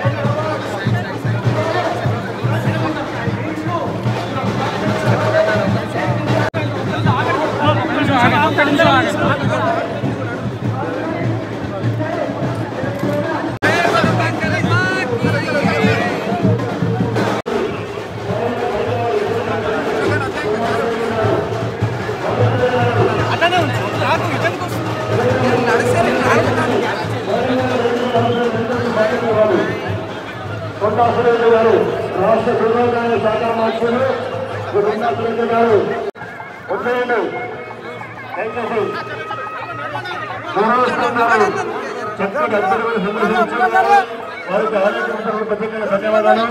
కొండా సురేంద్ర గారు రాష్ట్ర గృహోద్యోగ శాఖ మంత్రులు కొండా సురేంద్ర గారు వచ్చేయండి దయచేసి గౌరవిస్తున్నారు చక్కటి అద్భుతమైన సందర్శించారు వారికి ఆరోగ్య ప్రత్యేకంగా ధన్యవాదాలు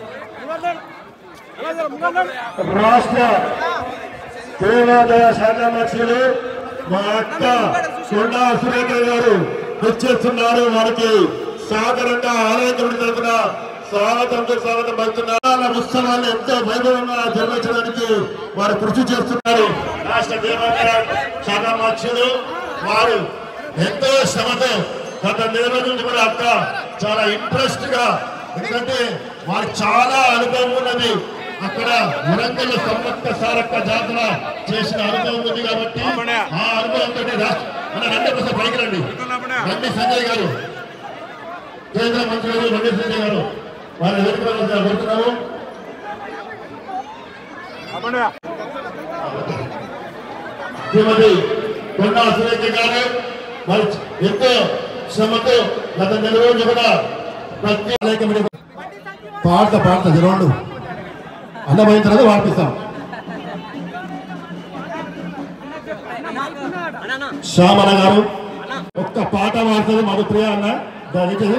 రాష్ట్ర దేవాదాయ శాఖ మంత్రులు మా అక్క కొండా సురేంద్ర గారు వచ్చేస్తున్నారు వారికి సాదరంగా ఆలయ కమిటీ తరఫున స్వాగతంతో స్వాగతం పలుకుతున్నారు ఉత్సవాన్ని ఎంతో వైభవంగా నిర్వహించడానికి వారు కృషి చేస్తున్నారు రాష్ట్ర దేవాదాయ శాఖ మంత్రులు వారు ఎంతో శ్రమతో గత నెల రోజుల నుంచి కూడా అక్క చాలా ఇంట్రెస్ట్ గా ఎందుకంటే వారికి చాలా అనుభవం ఉన్నది అక్కడ వరంగల్ సమ్మక్క సారక్క జాతర చేసిన అనుభవం ఉంది కాబట్టి ఆ అనుభవంతో రాష్ట్ర మన రండి ఒకసారి పైకి రండి రండి సంజయ్ గారు కేంద్ర మంత్రి గారు రండి సంజయ్ గారు వారి ఎదుర్కోవాలని కోరుతున్నాము శ్రీమతి కొండా సురేఖ గారు మరి ఎంతో శ్రమతో గత నెల రోజులు కూడా ప్రత్యేక పాడతా పాడతా జరవండు అన్నమైన తర్వాత వాడిపిస్తాం శ్యామల గారు ఒక్క పాట పాడుతుంది మధుప్రియ అన్న దయచేసి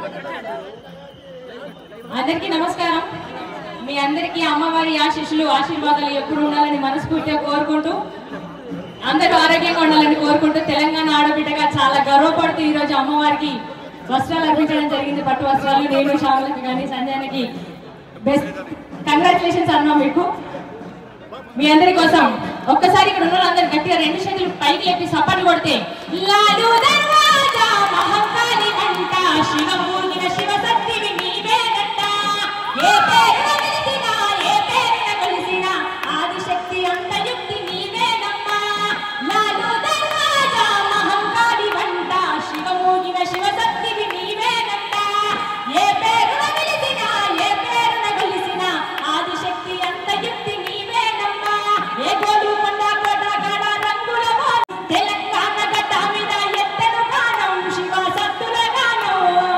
అందరికీ నమస్కారం మీ అందరికీ అమ్మవారి ఆశీస్సులు ఆశీర్వాదాలు ఎప్పుడు ఉండాలని మనస్ఫూర్తిగా కోరుకుంటూ అందరూ ఆరోగ్యంగా ఉండాలని కోరుకుంటూ తెలంగాణ ఆడబిడ్డగా చాలా గర్వపడుతూ ఈ రోజు అమ్మవారికి వస్త్రాలు అర్పించడం జరిగింది పట్టు వస్త్రాలు నేను శ్యామలకి కానీ సంజయానికి బెస్ట్ కంగ్రాచులేషన్స్ అన్నా మీకు మీ అందరి కోసం ఒక్కసారి ఇక్కడ ఉన్న వాళ్ళందరూ గట్టిగా రెండు చేతులు పైకి లేపి సపాటు కొడితే లాలు దర్వాజా మహంకాళి వంట శివమూర్తిన శివశక్తివి నీవేనంట ఏ పేరున వెలిసినా ఏ పేరున కొలిసినా ఆదిశక్తి అంత యుక్తి నీవేనమ్మా లాలు దర్వాజా మహంకాళి వంట శివమూర్తిన శివశక్తివి నీవేనంట ఏ పేరున వెలిసినా ఏ పేరున కొలిసినా ఆదిశక్తి అంత యుక్తి నీవేనమ్మా ఏ గోలు కొండ కోట గడ రంగుల వాన, తెలంగాణ గడ్డ మీద ఎత్తెను గానం శివ సత్తుల గానం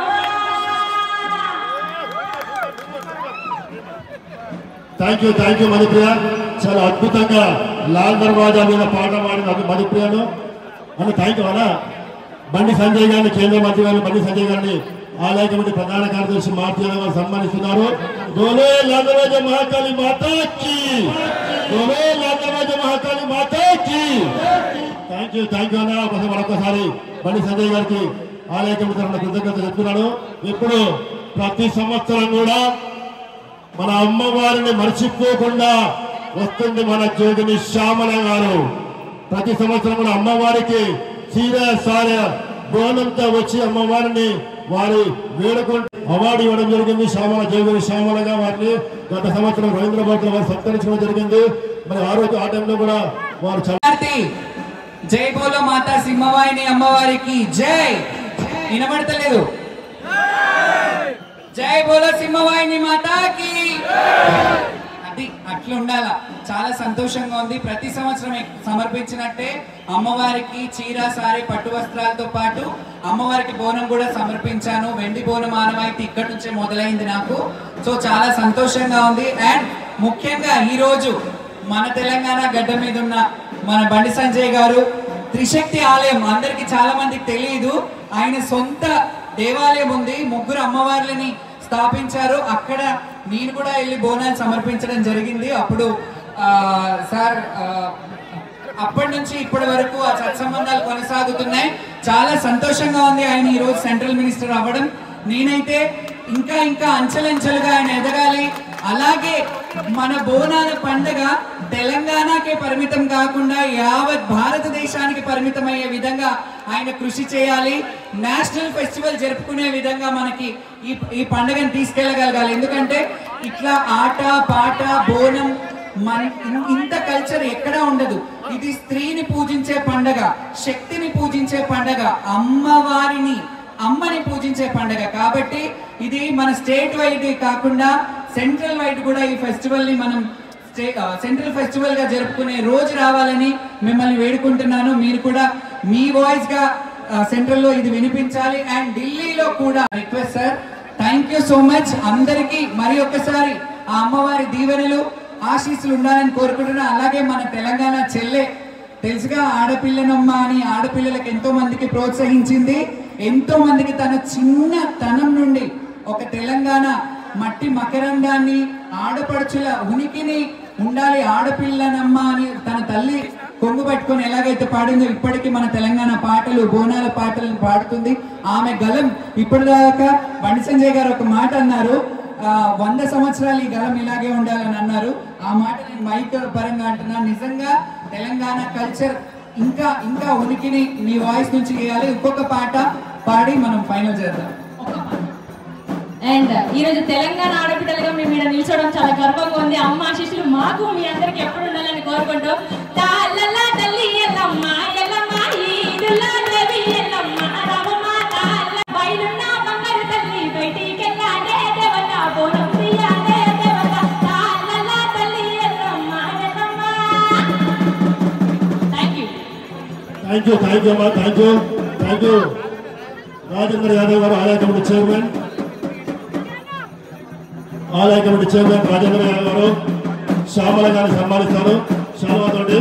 thank you thank you Madhupriya చాలా అద్భుతంగా లాల్ దర్వాజా మీద పాట పాడిన అది మధుప్రియను అన్న థ్యాంక్ యూ అన్న బండి సంజయ్ గారిని కేంద్ర మంత్రి గారిని బండి సంజయ్ గారిని ఆలయ కమిటీ ప్రధాన కార్యదర్శి మారుతి యాదవ్ గారు సన్మానిస్తున్నారు గోలే లాల్ దర్వాజా మహాకాళి మాతాకి గోలే లాల్ దర్వాజా మహాకాళి మాతాకి థ్యాంక్ యూ థ్యాంక్ యూ అన్న ఒకసారి మరొకసారి బండి సంజయ్ గారికి ఆలయ కమిటీ తరఫున కృతజ్ఞత చెప్తున్నాను ఇప్పుడు ప్రతి సంవత్సరం కూడా మన అమ్మవారిని మర్చిపోకుండా వస్తుంది మన జోగిని శ్యామల గారు ప్రతి సంవత్సరం కూడా అమ్మవారికి చీర సార బోనంతో వచ్చి అమ్మవారిని వారి వేడుకుంటూ అవార్డు ఇవ్వడం జరిగింది శ్యామల జోగిని శ్యామలగా వారిని గత సంవత్సరం రవీంద్రబాబు వారు సత్కరించడం జరిగింది మరి ఆ రోజు ఆ టైంలో కూడా వారు చాలా విద్యార్థి జై బోలో మాతా సింహవాహిని అమ్మవారికి జై వినబడతలేదు జై బోలో సింహవాహిని మాతాకి అది అట్లా ఉండాల చాలా సంతోషంగా ఉంది ప్రతి సంవత్సరం సమర్పించినట్టే అమ్మవారికి చీర సారీ పట్టు వస్త్రాలతో పాటు అమ్మవారికి బోనం కూడా సమర్పించాను వెండి బోనం ఆనవాయితీ ఇక్కడి నుంచే మొదలైంది నాకు సో చాలా సంతోషంగా ఉంది అండ్ ముఖ్యంగా ఈ రోజు మన తెలంగాణ గడ్డ మీద ఉన్న మన బండి సంజయ్ గారు త్రిశక్తి ఆలయం అందరికి చాలా మందికి తెలియదు ఆయన సొంత దేవాలయం ఉంది ముగ్గురు అమ్మవార్లని స్థాపించారు అక్కడ నేను కూడా వెళ్ళి బోనాలు సమర్పించడం జరిగింది అప్పుడు ఆ, సార్ ఆ, అప్పటి నుంచి ఇప్పటి వరకు ఆ సత్సంబంధాలు కొనసాగుతున్నాయి చాలా సంతోషంగా ఉంది ఆయన ఈ రోజు సెంట్రల్ మినిస్టర్ అవ్వడం నేనైతే ఇంకా ఇంకా అంచెలంచెలుగా ఆయన ఎదగాలి అలాగే మన బోనాల పండుగ తెలంగాణకే పరిమితం కాకుండా యావత్ భారతదేశానికి పరిమితమయ్యే విధంగా ఆయన కృషి చేయాలి నేషనల్ ఫెస్టివల్ జరుపుకునే విధంగా మనకి ఈ ఈ పండుగను తీసుకెళ్ళగలగాలి ఎందుకంటే ఇట్లా ఆట పాట బోనం మన ఇన్- ఇంత కల్చర్ ఎక్కడా ఉండదు ఇది స్త్రీని పూజించే పండగ శక్తిని పూజించే పండగ అమ్మవారిని అమ్మని పూజించే పండగ కాబట్టి ఇది మన స్టేట్ వైడ్ కాకుండా సెంట్రల్ వైడ్ కూడా ఈ ఫెస్టివల్ ని మనం స్టే- ఆ, సెంట్రల్ ఫెస్టివల్ గా జరుపుకునే రోజు రావాలని మిమ్మల్ని వేడుకుంటున్నాను మీరు కూడా మీ వాయిస్ గా ఆ, సెంట్రల్ లో ఇది వినిపించాలి అండ్ ఢిల్లీలో కూడా request sir thank you so much అందరికీ మరి ఒక్కసారి ఆ అమ్మవారి దీవెనలు ఆశీస్సులు ఉండాలని కోరుకుంటున్నా అలాగే మన తెలంగాణ చెల్లె తెలుసుగా ఆడపిల్లనమ్మ అని ఆడపిల్లలకు ఎంతో మందికి ప్రోత్సహించింది ఎంతో మందికి తన చిన్న తనం నుండి ఒక తెలంగాణ మట్టి మకరందాన్ని ఆడపడుచుల ఉనికిని ఉండాలి ఆడపిల్లనమ్మ అని తన తల్లి కొంగు పట్టుకొని ఎలాగైతే పాడిందో ఇప్పటికీ మన తెలంగాణ పాటలు బోనాల పాటలను పాడుతుంది ఆమె గలం ఇప్పటిదాకా బండి సంజయ్ గారు ఒక మాట అన్నారు ఆ, వంద సంవత్సరాలు ఈ గలం ఇలాగే ఉండాలని అన్నారు ఆ మాట నేను మైక్ పరంగా అంటున్నాను నిజంగా తెలంగాణ కల్చర్ ఇంకా ఇంకా ఉనికిని మీ వాయిస్ నుంచి చేయాలి ఇంకొక పాట పాడి మనం ఫైనల్ చేద్దాం అండ్ ఈరోజు తెలంగాణ ఆడబిడ్డలుగా మేము ఇక్కడ నిల్చోవడం చాలా గర్వంగా ఉంది అమ్మ ఆశీస్సులు మాకు మీ అందరికి ఎప్పుడు ఉండాలని కోరుకుంటూ తాళ్ళల్లా తల్లి ఎల్లమ్మ ఎల్లమ్మ ఈదుల్లా దేవి ఎల్లమ్మ రామమ్మ తాళ్ళ బయలున్న బంగారు తల్లి బయటికెళ్ళాడే దేవత బోనం తీయాలే దేవత తాళ్ళల్లా తల్లి Yellamma Yellamma thank you thank you thank you అమ్మా thank you thank you Rajendra Yadav garu ఆలయ కమిటీ చైర్మన్ ఆలయ కమిటీ చైర్మన్ రాజేంద్ర యాదవ్ గారు శ్యామల గారిని సన్మానిస్తారు శ్యామలతోటి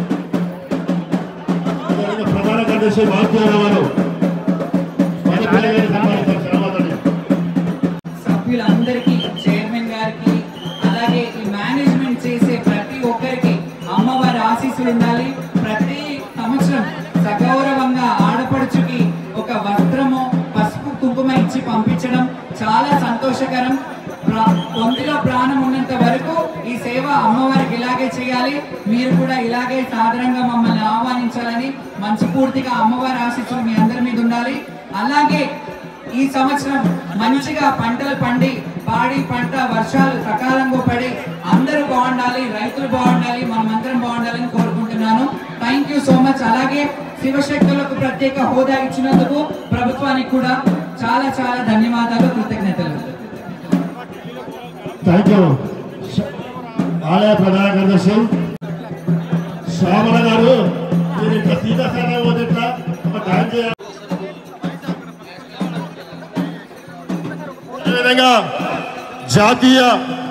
అదేవిధంగా ప్రధాన కార్యదర్శి మారుతీరావు గారు మధుప్రియ గారిని సన్మానిస్తారు శ్యామలతోటి సభ్యులందరికీ చైర్మన్ గారికి అలాగే ఈ మేనేజ్మెంట్ చేసే ప్రతి ఒక్కరికి అమ్మవారి ఆశీస్సులు ఉండాలి ప్రతి సంవత్సరం సగౌరవంగా ఆడపడుచుకి ఒక వస్త్రము పసుపు కుంకుమ ఇచ్చి పంపించడం చాలా సంతోషకరం ప్రా- ఒంటిలో ప్రాణం ఉన్నంత వరకు ఈ సేవ అమ్మవారికి ఇలాగే చేయాలి మీరు కూడా ఇలాగే సాధారణంగా మమ్మల్ని ఆహ్వానించాలని మనస్ఫూర్తిగా అమ్మవారి ఆశీస్సులు మీ అందరి మీద ఉండాలి అలాగే ఈ సంవత్సరం మంచిగా పంటలు పండి పాడి పంట వర్షాలు సకాలంగా పడి అందరూ బాగుండాలి రైతులు బాగుండాలి మనమందరం బాగుండాలని కోరుకుంటున్నాను థ్యాంక్ యూ సో మచ్ అలాగే శివశక్తులకు ప్రత్యేక హోదా ఇచ్చినందుకు ప్రభుత్వానికి కూడా చాలా చాలా ధన్యవాదాలు కృతజ్ఞతలు థ్యాంక్ యూ ఆలయ ప్రధాన కార్యదర్శి శ్యామల గారు మీరు ఇట్లా సీతా సారా పోతే ఇట్లా ఒక డాన్స్ చేయాలి అదేవిధంగా జాతీయ